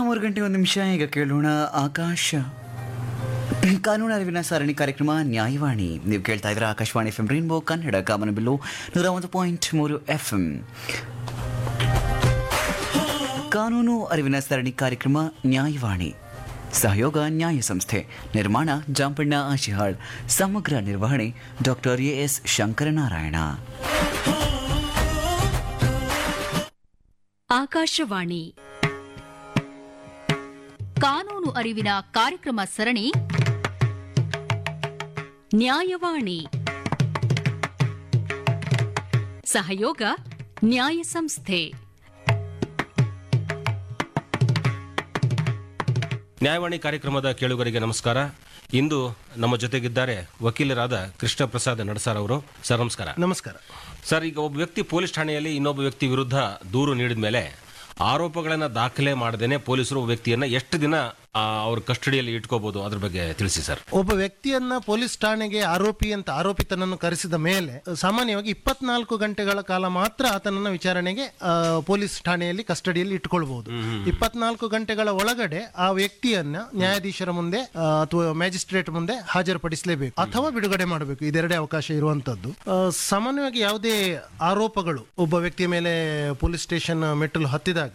ಮೂರು ಗಂಟೆ ಒಂದು ನಿಮಿಷ ಈಗ ಕೇಳೋಣ ಆಕಾಶ ಕಾನೂನು ಅರಿವಿನ ಸರಣಿ ಕಾರ್ಯಕ್ರಮ ನ್ಯಾಯವಾಣಿ ನೀವು ಕೇಳ್ತಾ ಇದ್ರೆ Akashvani F M rainbow Kannada ಕಾಮನಬಿಲ್ಲು ನೂರ ಒಂದು ಪಾಯಿಂಟ್ ಮೂರು ಎಫ್ ಎಂ ಕಾನೂನು ಅರಿವಿನ ಸರಣಿ ಕಾರ್ಯಕ್ರಮ ನ್ಯಾಯವಾಣಿ ಸಹಯೋಗ ನ್ಯಾಯ ಸಂಸ್ಥೆ ನಿರ್ಮಾಣ ಜಾಂಪಣ್ಣ ಆಶಿಹಾಳ್ ಸಮಗ್ರ ನಿರ್ವಹಣೆ doctor A S Shankaranarayana Akashvani ಕಾನೂನು ಅರಿವಿನ ಕಾರ್ಯಕ್ರಮ ಸರಣಿ ನ್ಯಾಯವಾಣಿ ಸಹಯೋಗ ನ್ಯಾಯ ಸಂಸ್ಥೆ ನ್ಯಾಯವಾಣಿ ಕಾರ್ಯಕ್ರಮದ ಕೇಳುಗರಿಗೆ ನಮಸ್ಕಾರ ಇಂದು ನಮ್ಮ ಜೊತೆಗಿದ್ದಾರೆ ವಕೀಲರಾದ ಕೃಷ್ಣ ಪ್ರಸಾದ್ ನಡಸಾರ್ ಅವರು ಸರ್ ನಮಸ್ಕಾರ ನಮಸ್ಕಾರ ಸರ್ ಈಗ ಒಬ್ಬ ವ್ಯಕ್ತಿ ಪೊಲೀಸ್ ಠಾಣೆಯಲ್ಲಿ ಇನ್ನೊಬ್ಬ ವ್ಯಕ್ತಿ ವಿರುದ್ಧ ದೂರು ನೀಡಿದ ಮೇಲೆ ಆರೋಪಗಳನ್ನ ದಾಖಲೆ ಮಾಡದೇನೆ ಪೊಲೀಸರು ಒಬ್ಬ ವ್ಯಕ್ತಿಯನ್ನ ಎಷ್ಟು ದಿನ ಆ, ಅವ್ರ ಕಸ್ಟಡಿಯಲ್ಲಿ ಇಟ್ಕೋಬಹುದು ಅದ್ರ ಬಗ್ಗೆ ತಿಳಿಸಿ ಸರ್ ಒಬ್ಬ ವ್ಯಕ್ತಿಯನ್ನ ಪೊಲೀಸ್ ಠಾಣೆಗೆ ಆರೋಪಿ ಅಂತ ಆರೋಪಿತನನ್ನು ಕರೆಸಿದ ಮೇಲೆ ಸಾಮಾನ್ಯವಾಗಿ ಇಪ್ಪತ್ನಾಲ್ಕು ಗಂಟೆಗಳ ಕಾಲ ಮಾತ್ರ ಆತನನ್ನ ವಿಚಾರಣೆಗೆ ಆ, ಪೊಲೀಸ್ ಠಾಣೆಯಲ್ಲಿ ಕಸ್ಟಡಿಯಲ್ಲಿ ಇಟ್ಕೊಳ್ಬಹುದು ಇಪ್ಪತ್ನಾಲ್ಕು ಗಂಟೆಗಳ ಒಳಗಡೆ ಆ ವ್ಯಕ್ತಿಯನ್ನ ನ್ಯಾಯಾಧೀಶರ ಮುಂದೆ ಆ, ಅಥವಾ ಮ್ಯಾಜಿಸ್ಟ್ರೇಟ್ ಮುಂದೆ ಹಾಜರುಪಡಿಸಲೇಬೇಕು ಅಥವಾ ಬಿಡುಗಡೆ ಮಾಡಬೇಕು ಇದೆರಡೇ ಅವಕಾಶ ಇರುವಂತದ್ದು ಆ, ಸಾಮಾನ್ಯವಾಗಿ ಯಾವುದೇ ಆರೋಪಗಳು ಒಬ್ಬ ವ್ಯಕ್ತಿಯ ಮೇಲೆ ಪೊಲೀಸ್ ಸ್ಟೇಷನ್ ಮೆಟ್ಟಲು ಹತ್ತಿದಾಗ